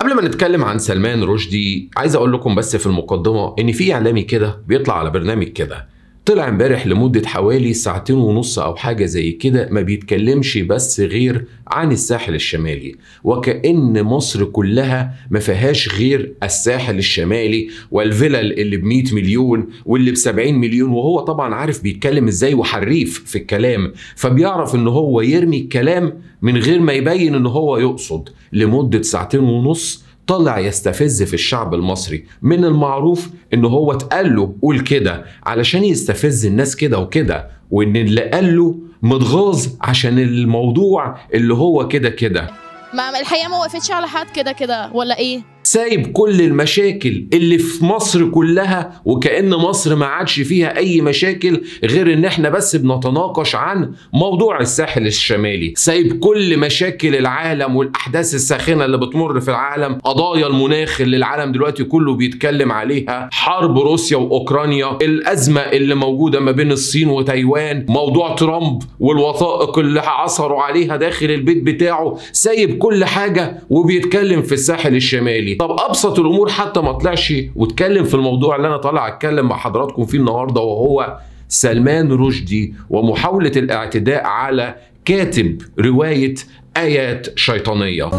قبل ما نتكلم عن سلمان رشدي عايز اقول لكم بس في المقدمه ان في اعلامي كده بيطلع على برنامج كده طلع امبارح لمدة حوالي ساعتين ونص أو حاجة زي كده ما بيتكلمش بس غير عن الساحل الشمالي وكأن مصر كلها ما فيهاش غير الساحل الشمالي والفلل اللي ب 100 مليون واللي ب 70 مليون وهو طبعا عارف بيتكلم ازاي وحريف في الكلام فبيعرف ان هو يرمي الكلام من غير ما يبين ان هو يقصد لمدة ساعتين ونص طلع يستفز في الشعب المصري من المعروف ان هو اتقال له قول كده علشان يستفز الناس كده وكده وان اللي قال له متغاظ عشان الموضوع اللي هو كده كده ما الحقيقه ما وقفتش على حد كده كده ولا ايه سايب كل المشاكل اللي في مصر كلها وكأن مصر ما عادش فيها أي مشاكل غير إن إحنا بس بنتناقش عن موضوع الساحل الشمالي سايب كل مشاكل العالم والأحداث الساخنة اللي بتمر في العالم قضايا المناخ اللي العالم دلوقتي كله بيتكلم عليها حرب روسيا وأوكرانيا الأزمة اللي موجودة ما بين الصين وتايوان موضوع ترامب والوثائق اللي عثروا عليها داخل البيت بتاعه سايب كل حاجة وبيتكلم في الساحل الشمالي طب ابسط الامور حتى ما طلعش واتكلم في الموضوع اللي انا طالع اتكلم مع حضراتكم فيه النهارده وهو سلمان رشدي ومحاوله الاعتداء على كاتب روايه ايات شيطانيه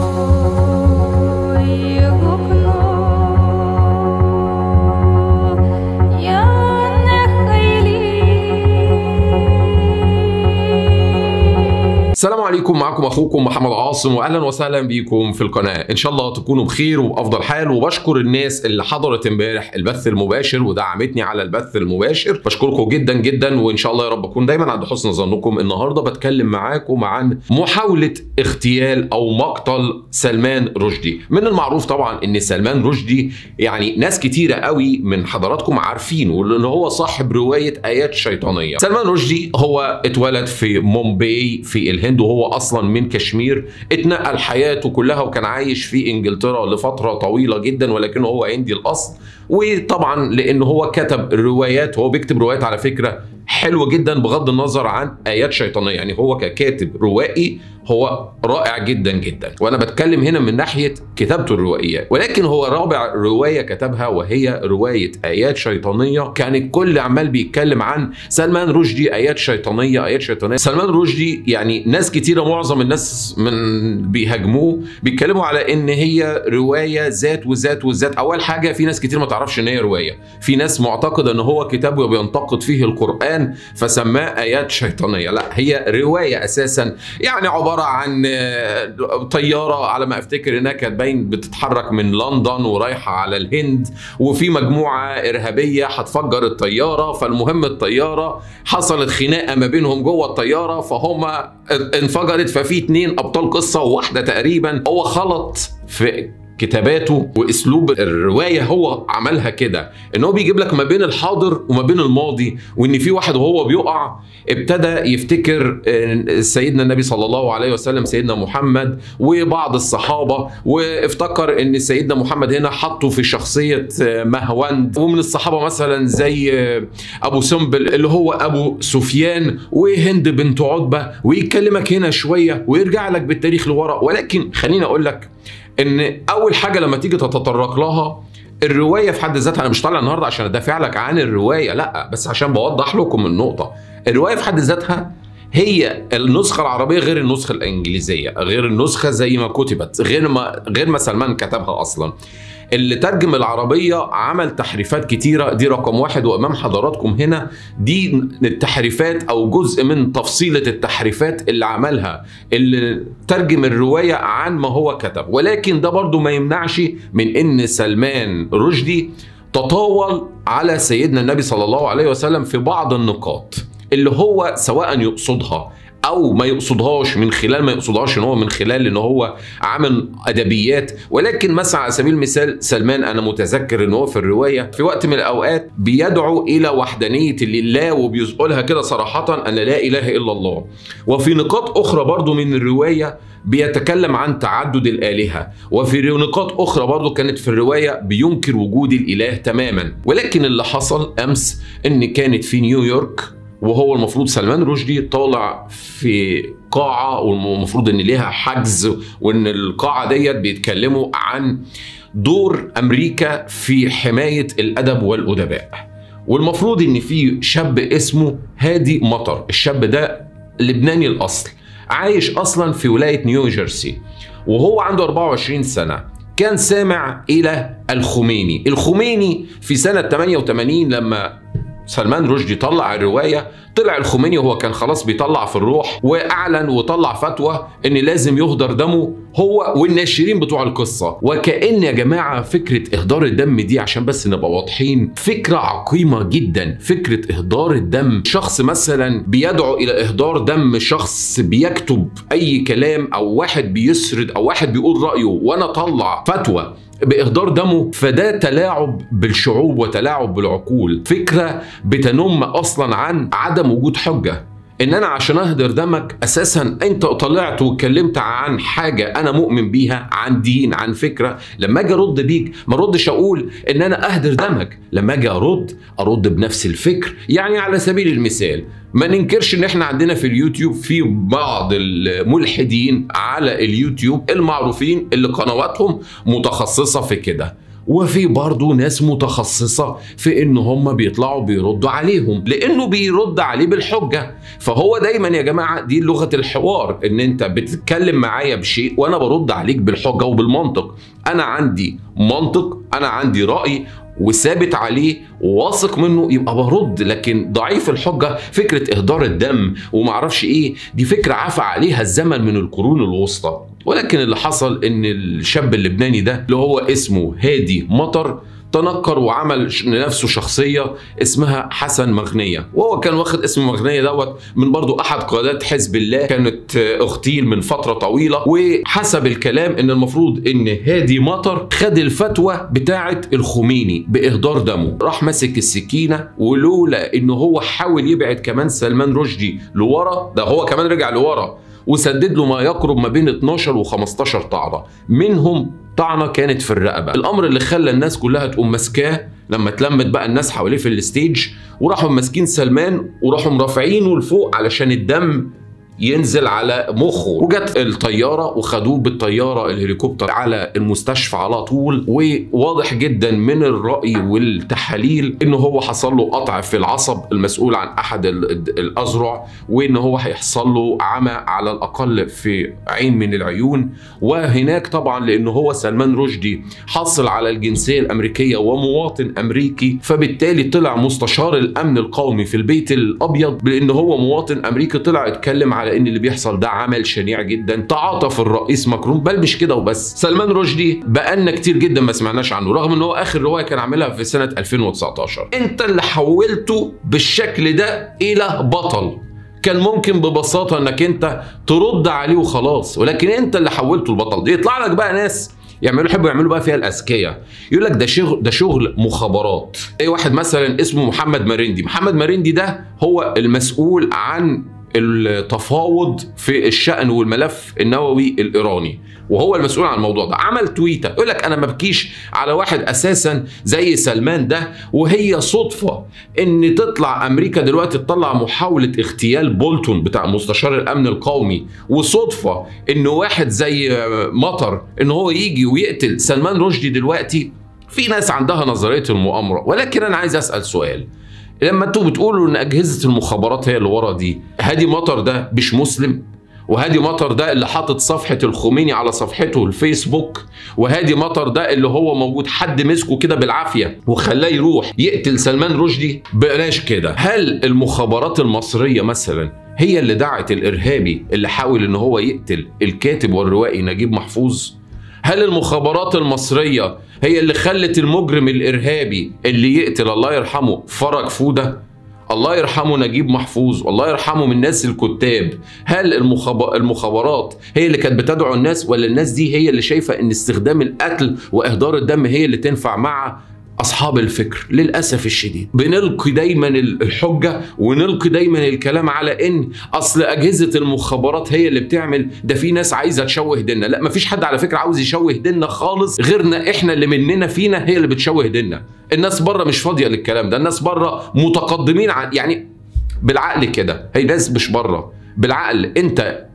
السلام عليكم معكم اخوكم محمد عاصم واهلا وسهلا بيكم في القناه ان شاء الله تكونوا بخير وبافضل حال وبشكر الناس اللي حضرت امبارح البث المباشر ودعمتني على البث المباشر بشكركم جدا جدا وان شاء الله يا رب اكون دايما عند حسن ظنكم النهارده بتكلم معاكم عن محاوله اغتيال او مقتل سلمان رشدي من المعروف طبعا ان سلمان رشدي يعني ناس كتيره قوي من حضراتكم عارفين وان هو صاحب روايه ايات شيطانيه سلمان رشدي هو اتولد في مومباي في الهند الهند وهو اصلا من كشمير اتنقل حياته كلها وكان عايش في انجلترا لفتره طويله جدا ولكنه هو هندي الاصل وطبعا لان هو كتب روايات هو بيكتب روايات على فكره حلوه جدا بغض النظر عن ايات شيطانيه يعني هو ككاتب روائي هو رائع جدا جدا وانا بتكلم هنا من ناحيه كتابته الروائيه ولكن هو رابع روايه كتبها وهي روايه ايات شيطانيه كان الكل عمال بيتكلم عن سلمان رشدي ايات شيطانيه ايات شيطانيه سلمان رشدي يعني ناس كتيره معظم الناس من بيهاجموه بيتكلموا على ان هي روايه ذات وذات وذات اول حاجه في ناس كتير ما تعرفش ان هي روايه في ناس معتقده ان هو كتاب وبينتقد فيه القران فسماه ايات شيطانيه لا هي روايه اساسا يعني عباره عن طياره على ما افتكر انها كانت باين بتتحرك من لندن ورايحه على الهند وفي مجموعه ارهابيه هتفجر الطياره فالمهم الطياره حصلت خناقه ما بينهم جوه الطياره فهم انفجرت ففي اتنين ابطال قصه وواحده تقريبا هو خلط في كتاباته واسلوب الروايه هو عملها كده ان هو بيجيب لك ما بين الحاضر وما بين الماضي وان في واحد وهو بيقع ابتدى يفتكر سيدنا النبي صلى الله عليه وسلم سيدنا محمد وبعض الصحابه وافتكر ان سيدنا محمد هنا حطه في شخصيه مهوند ومن الصحابه مثلا زي ابو سنبل اللي هو ابو سفيان وهند بنت عتبه ويكلمك هنا شويه ويرجع لك بالتاريخ لورا ولكن خليني اقول لك ان اول حاجه لما تيجي تتطرق لها الروايه في حد ذاتها انا مش طالع النهارده عشان ادافع لك عن الروايه لا بس عشان بوضح لكم النقطه الروايه في حد ذاتها هي النسخة العربية غير النسخة الإنجليزية غير النسخة زي ما كتبت غير ما غير ما سلمان كتبها أصلا اللي ترجم العربية عمل تحريفات كتيرة دي رقم واحد وأمام حضراتكم هنا دي التحريفات أو جزء من تفصيلة التحريفات اللي عملها اللي ترجم الرواية عن ما هو كتب ولكن ده برضو ما يمنعش من إن سلمان رشدي تطاول على سيدنا النبي صلى الله عليه وسلم في بعض النقاط اللي هو سواء يقصدها او ما يقصدهاش من خلال ما يقصدهاش ان هو من خلال ان هو عامل ادبيات ولكن مثلا على سبيل المثال سلمان انا متذكر ان هو في الروايه في وقت من الاوقات بيدعو الى وحدانيه الله وبيقولها كده صراحه ان لا اله الا الله وفي نقاط اخرى برضو من الروايه بيتكلم عن تعدد الآلهة وفي نقاط أخرى برضو كانت في الرواية بينكر وجود الإله تماما ولكن اللي حصل أمس إن كانت في نيويورك وهو المفروض سلمان رشدي طالع في قاعه والمفروض ان ليها حجز وان القاعه ديت بيتكلموا عن دور امريكا في حمايه الادب والادباء والمفروض ان في شاب اسمه هادي مطر الشاب ده لبناني الاصل عايش اصلا في ولايه نيو جيرسي وهو عنده 24 سنه كان سامع الى الخميني الخميني في سنه 88 لما سلمان رشدي طلع الروايه طلع الخميني وهو كان خلاص بيطلع في الروح واعلن وطلع فتوى ان لازم يهدر دمه هو والناشرين بتوع القصه وكان يا جماعه فكره اهدار الدم دي عشان بس نبقى واضحين فكره عقيمه جدا فكره اهدار الدم شخص مثلا بيدعو الى اهدار دم شخص بيكتب اي كلام او واحد بيسرد او واحد بيقول رايه وانا اطلع فتوى باهدار دمه فده تلاعب بالشعوب وتلاعب بالعقول فكره بتنم اصلا عن عدم وجود حجه ان انا عشان اهدر دمك اساسا انت طلعت واتكلمت عن حاجه انا مؤمن بيها عن دين عن فكره لما اجي ارد بيك ما اردش اقول ان انا اهدر دمك لما اجي ارد ارد بنفس الفكر يعني على سبيل المثال ما ننكرش ان احنا عندنا في اليوتيوب في بعض الملحدين على اليوتيوب المعروفين اللي قنواتهم متخصصه في كده وفي برضه ناس متخصصة في ان هم بيطلعوا بيردوا عليهم لانه بيرد عليه بالحجة فهو دايما يا جماعة دي لغة الحوار ان انت بتتكلم معايا بشيء وانا برد عليك بالحجة وبالمنطق انا عندي منطق انا عندي رأي وثابت عليه وواثق منه يبقى برد لكن ضعيف الحجه فكره اهدار الدم ومعرفش ايه دي فكره عفى عليها الزمن من القرون الوسطى ولكن اللي حصل ان الشاب اللبناني ده اللي هو اسمه هادي مطر تنكر وعمل لنفسه شخصية اسمها حسن مغنية وهو كان واخد اسم مغنية دوت من برضو أحد قادات حزب الله كانت اغتيل من فترة طويلة وحسب الكلام إن المفروض إن هادي مطر خد الفتوى بتاعة الخميني بإهدار دمه راح ماسك السكينة ولولا إن هو حاول يبعد كمان سلمان رشدي لورا ده هو كمان رجع لورا وسدد له ما يقرب ما بين 12 و15 طعنه منهم طعنه كانت في الرقبه الامر اللي خلى الناس كلها تقوم ماسكاه لما اتلمت بقى الناس حواليه في الستيج وراحوا ماسكين سلمان وراحوا مرافعينه لفوق علشان الدم ينزل على مخه وجت الطياره وخدوه بالطياره الهليكوبتر على المستشفى على طول وواضح جدا من الراي والتحاليل ان هو حصل له قطع في العصب المسؤول عن احد الاذرع وان هو هيحصل له عمى على الاقل في عين من العيون وهناك طبعا لان هو سلمان رشدي حصل على الجنسيه الامريكيه ومواطن امريكي فبالتالي طلع مستشار الامن القومي في البيت الابيض بان هو مواطن امريكي طلع اتكلم على ان اللي بيحصل ده عمل شنيع جدا تعاطف الرئيس ماكرون بل مش كده وبس سلمان رشدي بقالنا كتير جدا ما سمعناش عنه رغم ان هو اخر روايه كان عاملها في سنه 2019 انت اللي حولته بالشكل ده الى بطل كان ممكن ببساطه انك انت ترد عليه وخلاص ولكن انت اللي حولته البطل يطلع لك بقى ناس يعملوا يحبوا يعملوا بقى فيها الاذكياء يقول لك ده شغل ده شغل مخابرات اي واحد مثلا اسمه محمد مرندي محمد مرندي ده هو المسؤول عن التفاوض في الشأن والملف النووي الإيراني وهو المسؤول عن الموضوع ده عمل تويتة يقول لك أنا ما بكيش على واحد أساسا زي سلمان ده وهي صدفة إن تطلع أمريكا دلوقتي تطلع محاولة اغتيال بولتون بتاع مستشار الأمن القومي وصدفة إن واحد زي مطر إن هو يجي ويقتل سلمان رشدي دلوقتي في ناس عندها نظرية المؤامرة ولكن أنا عايز أسأل سؤال لما انتوا بتقولوا ان اجهزه المخابرات هي اللي ورا دي هادي مطر ده مش مسلم وهادي مطر ده اللي حاطط صفحة الخميني على صفحته الفيسبوك وهادي مطر ده اللي هو موجود حد مسكه كده بالعافية وخلاه يروح يقتل سلمان رشدي بلاش كده هل المخابرات المصرية مثلا هي اللي دعت الإرهابي اللي حاول إن هو يقتل الكاتب والروائي نجيب محفوظ هل المخابرات المصرية هي اللي خلت المجرم الإرهابي اللي يقتل الله يرحمه فرج فودة الله يرحمه نجيب محفوظ والله يرحمه من الناس الكتاب هل المخابرات هي اللي كانت بتدعو الناس ولا الناس دي هي اللي شايفة ان استخدام القتل واهدار الدم هي اللي تنفع مع اصحاب الفكر للاسف الشديد بنلقي دايما الحجه ونلقي دايما الكلام على ان اصل اجهزه المخابرات هي اللي بتعمل ده في ناس عايزه تشوه ديننا لا مفيش حد على فكره عاوز يشوه ديننا خالص غيرنا احنا اللي مننا فينا هي اللي بتشوه ديننا الناس بره مش فاضيه للكلام ده الناس بره متقدمين عن يعني بالعقل كده هي ناس مش بره بالعقل انت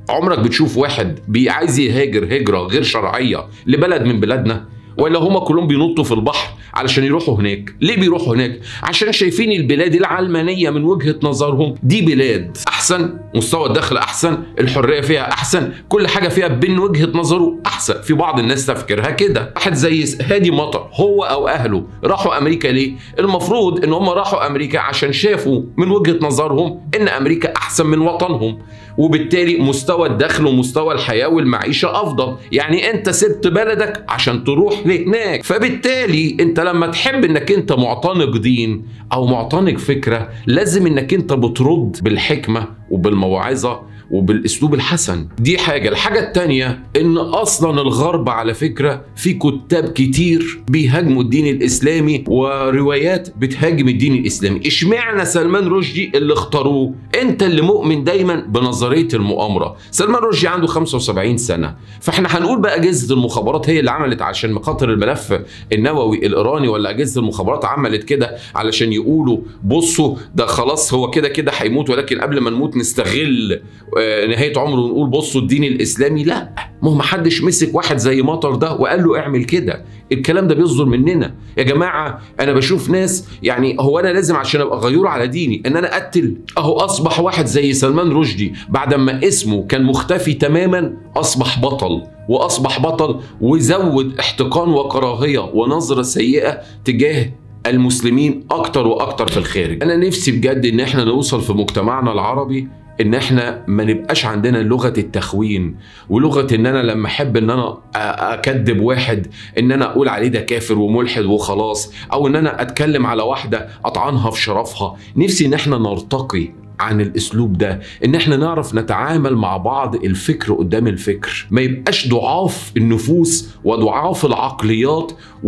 عمرك بتشوف واحد بي- عايز يهاجر هجره غير شرعيه لبلد من بلادنا ولا هما كلهم بينطوا في البحر علشان يروحوا هناك ليه بيروحوا هناك عشان شايفين البلاد العلمانيه من وجهه نظرهم دي بلاد احسن مستوى الدخل احسن الحريه فيها احسن كل حاجه فيها بين وجهه نظره احسن في بعض الناس تفكيرها كده واحد زي هادي مطر هو او اهله راحوا امريكا ليه المفروض ان هم راحوا امريكا عشان شافوا من وجهه نظرهم ان امريكا احسن من وطنهم وبالتالي مستوى الدخل ومستوى الحياه والمعيشه افضل يعني انت سبت بلدك عشان تروح لهناك فبالتالي انت لما تحب انك انت معتنق دين او معتنق فكره لازم انك انت بترد بالحكمه وبالموعظه وبالاسلوب الحسن دي حاجه الحاجه التانية ان اصلا الغرب على فكره في كتاب كتير بيهاجموا الدين الاسلامي وروايات بتهاجم الدين الاسلامي اشمعنى سلمان رشدي اللي اختاروه انت اللي مؤمن دايما بنظريه المؤامره سلمان رشدي عنده 75 سنه فاحنا هنقول بقى اجهزه المخابرات هي اللي عملت عشان مخاطر الملف النووي الايراني ولا اجهزه المخابرات عملت كده علشان يقولوا بصوا ده خلاص هو كده كده هيموت ولكن قبل ما نموت نستغل آه، نهايه عمره ونقول بصوا الدين الاسلامي لا ما هو محدش مسك واحد زي مطر ده وقال له اعمل كده الكلام ده بيصدر مننا يا جماعه انا بشوف ناس يعني هو انا لازم عشان ابقى غيور على ديني ان انا اقتل اهو اصبح واحد زي سلمان رشدي بعد ما اسمه كان مختفي تماما اصبح بطل واصبح بطل وزود احتقان وكراهيه ونظره سيئه تجاه المسلمين اكتر واكتر في الخارج انا نفسي بجد ان احنا نوصل في مجتمعنا العربي ان احنا ما نبقاش عندنا لغه التخوين ولغه ان انا لما احب ان انا أ- اكذب واحد ان انا اقول عليه ده كافر وملحد وخلاص او ان انا اتكلم على واحده اطعنها في شرفها نفسي ان احنا نرتقي عن الاسلوب ده ان احنا نعرف نتعامل مع بعض الفكر قدام الفكر ما يبقاش ضعاف النفوس وضعاف العقليات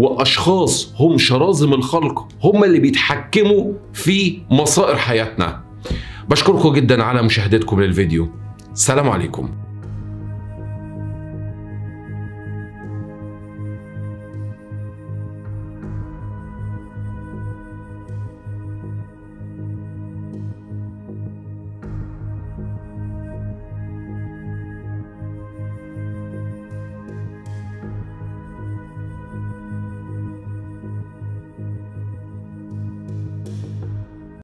واشخاص هم شرازم الخلق هم اللي بيتحكموا في مصائر حياتنا بشكركم جدا على مشاهدتكم للفيديو سلام عليكم